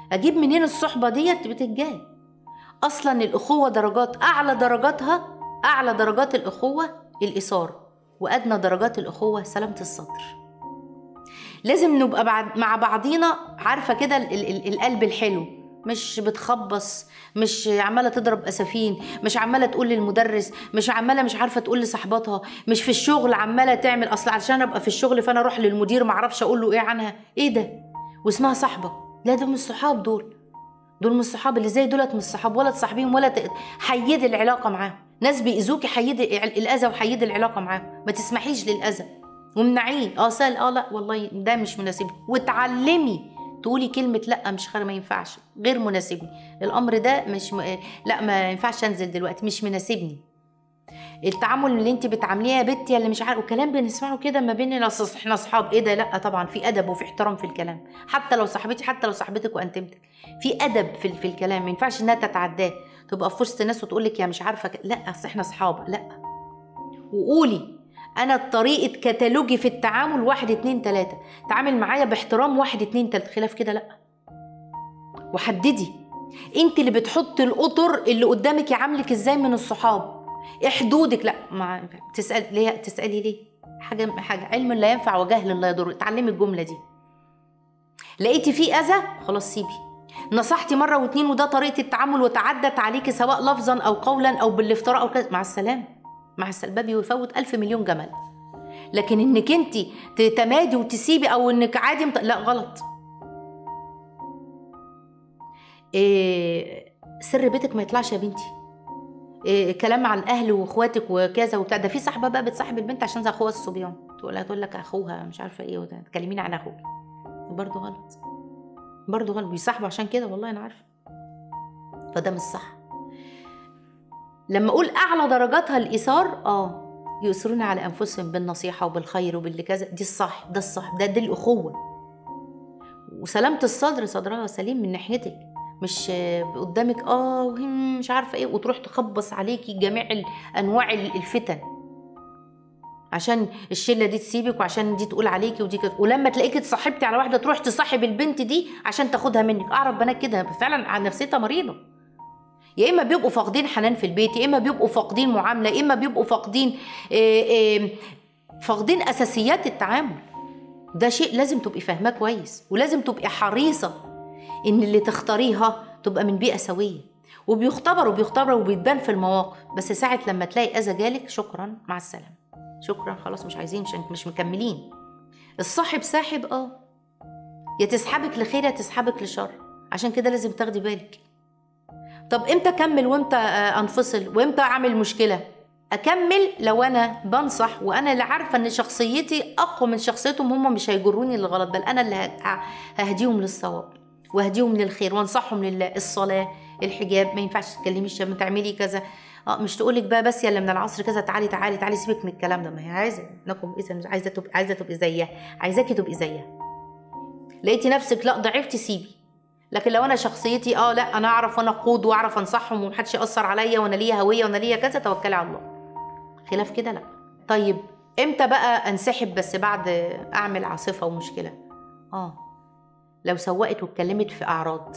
اجيب منين الصحبه ديت بتتجاب اصلا الاخوه درجات اعلى درجاتها اعلى درجات الاخوه الاثاره وادنى درجات الاخوه سلامه الصدر لازم نبقى بعد مع بعضينا عارفه كده ال- ال- ال- القلب الحلو مش بتخبص مش عماله تضرب اسفين مش عماله تقول للمدرس مش عماله مش عارفه تقول لصاحباتها مش في الشغل عماله تعمل اصل علشان ابقى في الشغل فانا اروح للمدير ما اعرفش اقول له ايه عنها ايه ده واسمها صاحبه لا دول مش صحاب دول دول مش صحاب اللي زي دولت مش صحاب ولا تصاحبيهم ولا ت- حيدي العلاقه معاهم ناس بيأذوكي حيدي الع- الاذى وحيدي العلاقه معاهم ما تسمحيش للاذى وامنعيه اه سال اه لا والله ده مش مناسبني وتعلمي تقولي كلمة لا مش خير ما ينفعش غير مناسبني الأمر ده مش م... لا ما ينفعش أنزل دلوقتي مش مناسبني التعامل اللي انت بتعامليه يا بنتي اللي مش عارف وكلام بنسمعه كده ما بيننا أصل احنا اصحاب ايه ده لا طبعا في ادب وفي احترام في الكلام حتى لو صاحبتي حتى لو صاحبتك وانتمتك في ادب في, في الكلام ما ينفعش انها تتعداه تبقى في وسط ناس وتقول لك يا مش عارفه ك... لا اصل احنا اصحاب لا وقولي انا طريقه كتالوجي في التعامل واحد اتنين تلاته تعامل معايا باحترام واحد اتنين تلاته خلاف كده لا وحددي انت اللي بتحطي الاطر اللي قدامك يعاملك ازاي من الصحاب ايه حدودك لا ما تسال ليه تسالي ليه حاجه حاجه علم لا ينفع وجهل لا يضر اتعلمي الجمله دي لقيتي فيه اذى خلاص سيبي نصحتي مره واتنين وده طريقه التعامل وتعدت عليكي سواء لفظا او قولا او بالافتراء او كذا مع السلامه مع السلباب يفوت ألف مليون جمل لكن انك انت تتمادي وتسيبي او انك عادي مت... لا غلط إيه سر بيتك ما يطلعش يا بنتي إيه كلام عن الاهل واخواتك وكذا وبتاع ده في صاحبه بقى بتصاحب البنت عشان زي اخوها الصبيان تقول لها تقول لك اخوها مش عارفه ايه وده تكلميني عن اخوك برضه غلط برضه غلط بيصاحبوا عشان كده والله انا عارفه فده مش صح لما اقول اعلى درجاتها الايثار اه يؤثرون على انفسهم بالنصيحه وبالخير وباللي كذا دي الصح ده الصح ده دي الاخوه وسلامه الصدر صدرها سليم من ناحيتك مش قدامك اه وهم مش عارفه ايه وتروح تخبص عليكي جميع انواع الفتن عشان الشله دي تسيبك وعشان دي تقول عليكي ودي كده ولما تلاقيكي اتصاحبتي على واحده تروح تصاحب البنت دي عشان تاخدها منك اعرف بنات كده فعلا عن نفسيتها مريضه يا اما بيبقوا فاقدين حنان في البيت يا اما بيبقوا فاقدين معامله يا اما بيبقوا فاقدين إيه إيه فاقدين اساسيات التعامل ده شيء لازم تبقي فاهماه كويس ولازم تبقي حريصه ان اللي تختاريها تبقى من بيئه سويه وبيختبر وبيختبر وبيتبان في المواقف بس ساعه لما تلاقي اذى جالك شكرا مع السلامه شكرا خلاص مش عايزين مش, مش مكملين الصاحب ساحب اه يا تسحبك لخير يا تسحبك لشر عشان كده لازم تاخدي بالك طب امتى اكمل وامتى انفصل وامتى اعمل مشكله اكمل لو انا بنصح وانا اللي عارفه ان شخصيتي اقوى من شخصيتهم هم مش هيجروني للغلط بل انا اللي ههديهم للصواب واهديهم للخير وانصحهم لله الصلاه الحجاب ما ينفعش تتكلمي ما تعملي كذا اه مش تقول لك بقى بس يلا من العصر كذا تعالي تعالي تعالي سيبك من الكلام ده ما هي عايزه انكم اذا عايزه تبقي عايزه تبقي زيها عايزاكي تبقي زيها لقيتي نفسك لا ضعفتي سيبي لكن لو انا شخصيتي اه لا انا اعرف وانا اقود واعرف انصحهم ومحدش ياثر عليا وانا ليا هويه وانا ليا كذا توكلي على الله خلاف كده لا طيب امتى بقى انسحب بس بعد اعمل عاصفه ومشكله اه لو سوقت واتكلمت في اعراض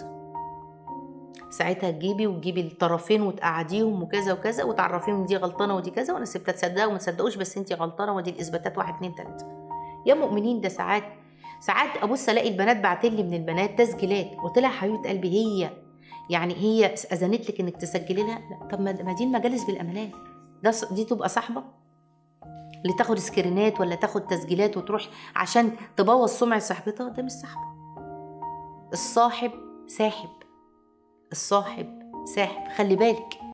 ساعتها تجيبي وتجيبي الطرفين وتقعديهم وكذا وكذا وتعرفيهم دي غلطانه ودي كذا وانا سبتها تصدقوا وما تصدقوش بس انت غلطانه ودي الاثباتات واحد اتنين تلاته يا مؤمنين ده ساعات ساعات ابص الاقي البنات بعتين لي من البنات تسجيلات قلت لها حبيبه قلبي هي يعني هي اذنت لك انك تسجلي لها لا طب ما دي المجالس بالامان ده دي تبقى صاحبه اللي تاخد سكرينات ولا تاخد تسجيلات وتروح عشان تبوظ سمعه صاحبتها ده مش صاحبه الصاحب ساحب الصاحب ساحب خلي بالك